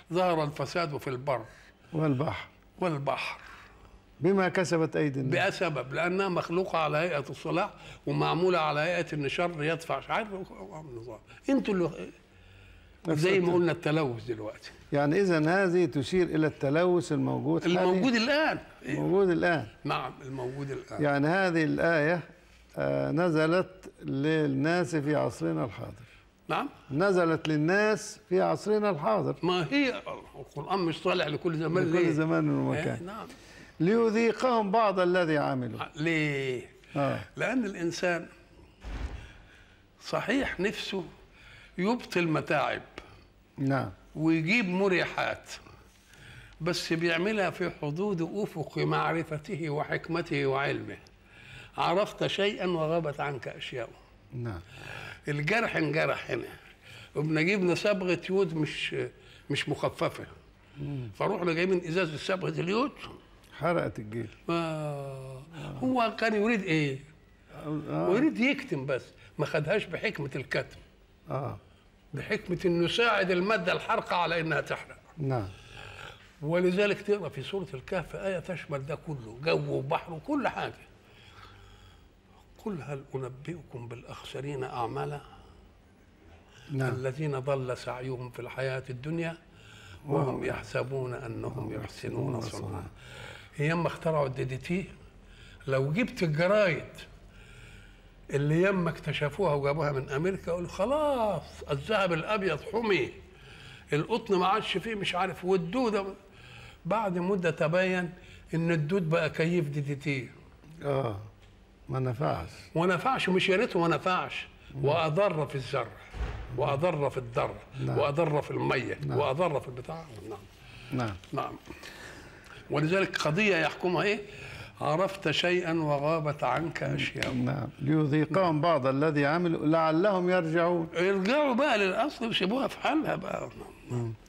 ظهر الفساد في البر والبحر والبحر بما كسبت أيدي الناس بأي سبب لأنها مخلوقة على هيئة الصلاح ومعمولة على هيئة إن شر يدفع مش عارف النظام انتوا اللي نفس زي ما الت- قلنا التلوث دلوقتي يعني إذا هذه تشير إلى التلوث الموجود حاليا الموجود الآن موجود الآن نعم الموجود الآن يعني هذه الآية آه، نزلت للناس في عصرنا الحاضر نعم نزلت للناس في عصرنا الحاضر ما هي القرآن مش صالح لكل زمان لكل ليه؟ زمان إيه، ومكان نعم ليذيقهم بعض الذي عملوا ليه؟ آه. لأن الإنسان صحيح نفسه يبطل متاعب نعم ويجيب مريحات بس بيعملها في حدود افق معرفته وحكمته وعلمه عرفت شيئا وغابت عنك اشياء نعم الجرح انجرح هنا وبنجيبنا صبغه يود مش مش مخففه فروحنا جايبين ازاز صبغه اليود حرقت الجيل آه. هو كان يريد ايه؟ آه. ويريد يكتم بس ما خدهاش بحكمه الكتم آه. بحكمه انه يساعد الماده الحارقه على انها تحرق نعم ولذلك تقرا في سوره الكهف ايه تشمل ده كله جو وبحر وكل حاجه قل هل انبئكم بالاخسرين اعمالا نعم الذين ضل سعيهم في الحياه الدنيا وهم يحسبون انهم يحسنون صنعا ايام اخترعوا الدي دي تي لو جبت الجرايد اللي يما اكتشفوها وجابوها من امريكا يقولوا خلاص الذهب الابيض حمي القطن ما عادش فيه مش عارف والدوده بعد مده تبين ان الدود بقى كيف دي دي تي آه ما نفعش وما نفعش مش يا ريته ما نفعش واضر في الزرع واضر في الضر نعم. واضر في الميه نعم. واضر في البتاع نعم نعم نعم ولذلك قضيه يحكمها ايه عرفت شيئا وغابت عنك اشياء نعم ليذيقهم بعض الذي عملوا لعلهم يرجعون يرجعوا بقى للاصل ويسيبوها في حالها بقى